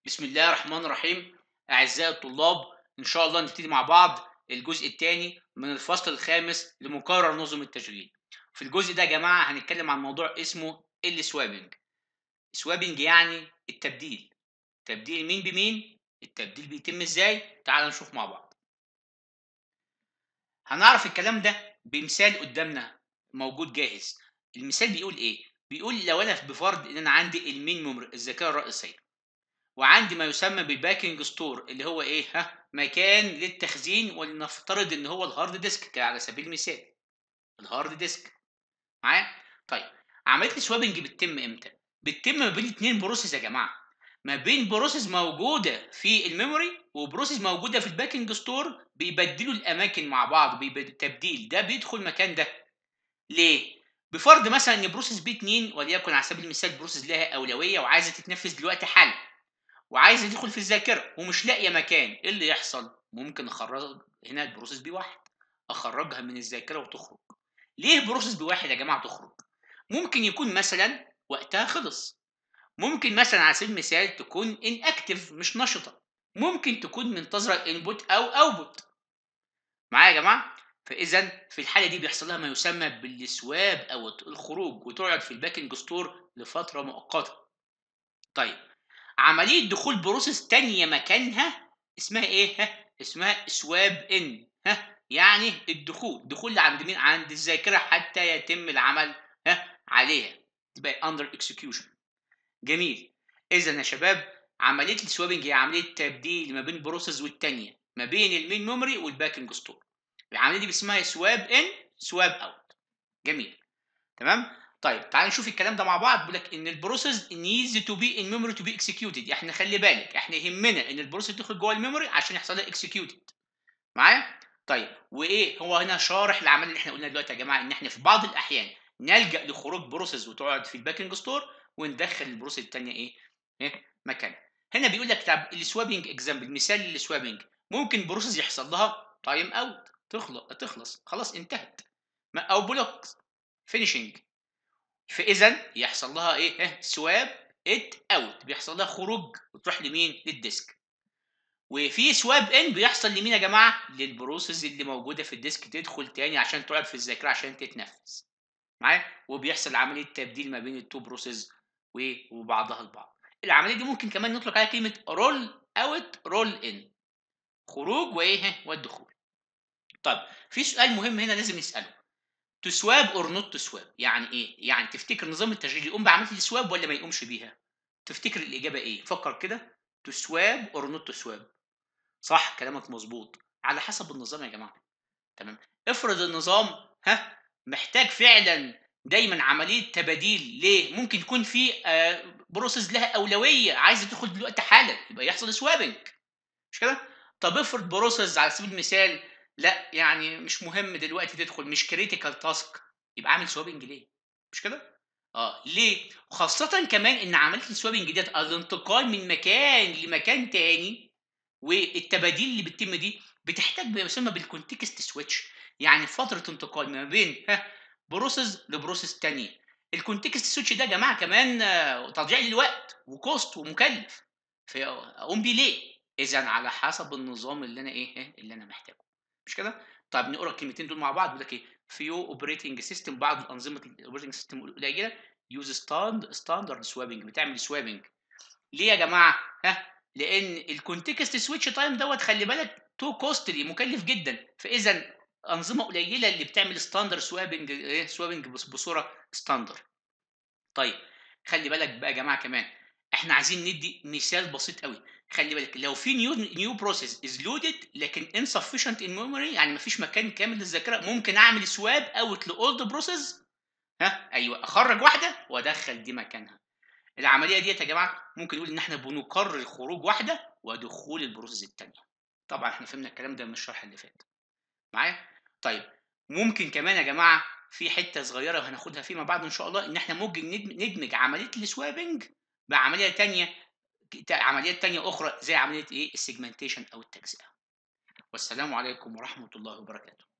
بسم الله الرحمن الرحيم أعزائي الطلاب إن شاء الله نبتدي مع بعض الجزء الثاني من الفصل الخامس لمقرر نظم التشغيل في الجزء ده يا جماعة هنتكلم عن موضوع اسمه السوابنج سوابنج يعني التبديل تبديل مين بمين التبديل بيتم ازاي تعال نشوف مع بعض هنعرف الكلام ده بمثال قدامنا موجود جاهز المثال بيقول ايه بيقول لو انا بفرض ان انا عندي المين ميموري الذاكره الرئيسيه وعندي ما يسمى بالباكينج ستور اللي هو ايه ها مكان للتخزين ولنفترض ان هو الهارد ديسك على سبيل المثال الهارد ديسك معايا طيب عمليه السوابنج بتتم امتى بتتم ما بين اتنين بروسيس يا جماعه ما بين بروسيس موجوده في الميموري وبروسيس موجوده في الباكينج ستور بيبدلوا الاماكن مع بعض بالتبديل ده بيدخل مكان ده ليه بفرض مثلا ان بروسيس بي 2 وليكن على سبيل المثال بروسيس لها اولويه وعايزه تتنفذ دلوقتي حالا وعايزه تدخل في الذاكره ومش لاقيه مكان ايه اللي يحصل ممكن اخرج هنا البروسيس بي واحد اخرجها من الذاكره وتخرج ليه بروسيس بي واحد يا جماعه تخرج ممكن يكون مثلا وقتها خلص ممكن مثلا على سبيل المثال تكون ان اكتف مش نشطه ممكن تكون منتظره انبوت او اوتبوت معايا يا جماعه فاذا في الحاله دي بيحصل لها ما يسمى بالسواب او الخروج وتقعد في الباكنج ستور لفتره مؤقته طيب عمليه دخول بروسيس تانية مكانها اسمها ايه ها اسمها سواب ان ها يعني الدخول دخول عند مين عند الذاكره حتى يتم العمل ها عليها تبقى اندر اكسكيوشن جميل اذا يا شباب عمليه السوابنج هي عمليه تبديل ما بين بروسيس والتانية ما بين المين ميموري والباكنج ستور العمليه دي اسمها سواب ان سواب اوت جميل تمام طيب تعال نشوف الكلام ده مع بعض بيقول لك ان البروسيس needs to be in memory to be executed احنا خلي بالك احنا يهمنا ان البروسيس تدخل جوه الميموري عشان يحصل لها executed معايا طيب وايه هو هنا شارح العمليه اللي احنا قلنا دلوقتي يا جماعه ان احنا في بعض الاحيان نلجا لخروج بروسيس وتقعد في الباكنج ستور وندخل البروسيس الثانيه ايه ايه مكانها هنا بيقول لك طب السوابنج اكزامبل مثال للسوابنج ممكن بروسيس يحصل لها تايم اوت تخلص تخلص خلاص انتهت او بلوك فينيشنج فاذا يحصل لها ايه سواب ات اوت بيحصل لها خروج وتروح لمين للديسك وفي سواب ان بيحصل لمين يا جماعه للبروسيس اللي موجوده في الديسك تدخل تاني عشان تقعد في الذاكره عشان تتنفذ معايا وبيحصل عمليه تبديل ما بين التو بروسيس وبعضها البعض العمليه دي ممكن كمان نطلق عليها كلمه رول اوت رول ان خروج وايه والدخول طيب في سؤال مهم هنا لازم نساله تو سواب اور نوت تو سواب يعني ايه يعني تفتكر نظام التشغيل يقوم بعمليه السواب ولا ما يقومش بيها تفتكر الاجابه ايه فكر كده تو سواب اور نوت تو سواب صح كلامك مظبوط على حسب النظام يا جماعه تمام افرض النظام ها محتاج فعلا دايما عمليه تباديل ليه ممكن يكون في آه بروسيس لها اولويه عايزه تدخل دلوقتي حالا يبقى يحصل سوابنج مش كده طب افرض بروسيس على سبيل المثال لا يعني مش مهم دلوقتي تدخل مش كريتيكال تاسك يبقى عامل سوابنج ليه مش كده اه ليه وخاصه كمان ان عمليه السوابنج ديت الانتقال من مكان لمكان تاني والتباديل اللي بتتم دي بتحتاج ما يسمى بالكونتكست سويتش يعني فتره انتقال ما بين ها بروسيس لبروسيس تانية الكونتكست سويتش ده يا جماعه كمان تضييع للوقت وكوست ومكلف فاقوم بيه ليه اذا على حسب النظام اللي انا ايه اللي انا محتاجه مش كده طب نقرا الكلمتين دول مع بعض بيقول لك ايه فيو اوبريتنج سيستم بعض الانظمه الاوبريتنج سيستم القليله يوز ستاند ستاندرد سوابنج بتعمل سوابنج ليه يا جماعه ها لان الكونتكست سويتش تايم دوت خلي بالك تو كوستلي مكلف جدا فاذا انظمه قليله اللي بتعمل ستاندرد سوابنج ايه سوابنج بصوره ستاندرد طيب خلي بالك بقى يا جماعه كمان احنا عايزين ندي مثال بسيط قوي خلي بالك لو في نيو نيو بروسيس از لودد لكن insufficient in memory يعني مفيش مكان كامل للذاكره ممكن اعمل سواب اوت لاولد بروسيس ها ايوه اخرج واحده وادخل دي مكانها العمليه ديت يا جماعه ممكن نقول ان احنا بنكرر خروج واحده ودخول البروسيس الثانيه طبعا احنا فهمنا الكلام ده من الشرح اللي فات معايا طيب ممكن كمان يا جماعه في حته صغيره وهناخدها فيما بعد ان شاء الله ان احنا ممكن ندمج عمليه السوابنج بعمليه ثانيه عمليات تانية أخرى زي عملية إيه السيجمنتيشن أو التجزئة والسلام عليكم ورحمة الله وبركاته